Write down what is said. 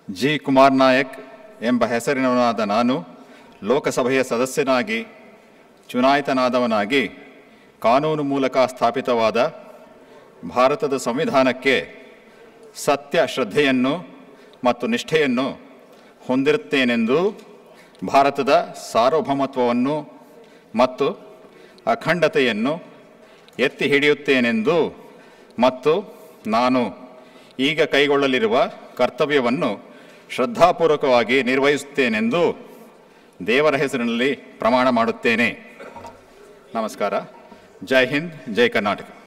G Kumar Nayak ಎಂಬ ಹೆಸರಿನವನಾದ ನಾನು ಲೋಕಸಭೆಯ ಸದಸ್ಯನಾಗಿ ಚುನಾಯಿತನಾದವನಾಗಿ ಕಾನೂನು ಮೂಲಕ ಸ್ಥಾಪಿತವಾದ ಭಾರತದ ಸಂವಿಧಾನಕ್ಕೆ ಸತ್ಯ ಶ್ರದ್ಧೆಯನ್ನು ಮತ್ತು ನಿಷ್ಠೆಯನ್ನು ಹೊಂದಿರುತ್ತೇನೆಂದು ಭಾರತದ ಸಾರ್ವಭೌಮತ್ವವನ್ನು ಮತ್ತು ಅಖಂಡತೆಯನ್ನು ಎತ್ತಿ ಹಿಡಿಯುತ್ತೇನೆಂದು ಮತ್ತು ನಾನು ಈಗ ಕೈಗೊಳ್ಳಲಿರುವ ಕರ್ತವ್ಯವನ್ನು ಶ್ರದ್ಧಾಪೂರ್ವಕವಾಗಿ ನಿರ್ವಹಿಸುತ್ತೇನೆಂದು ದೇವರ ಹೆಸರಿನಲ್ಲಿ ಪ್ರಮಾಣ ಮಾಡುತ್ತೇನೆ ನಮಸ್ಕಾರ ಜೈ ಹಿಂದ್ ಜೈ ಕರ್ನಾಟಕ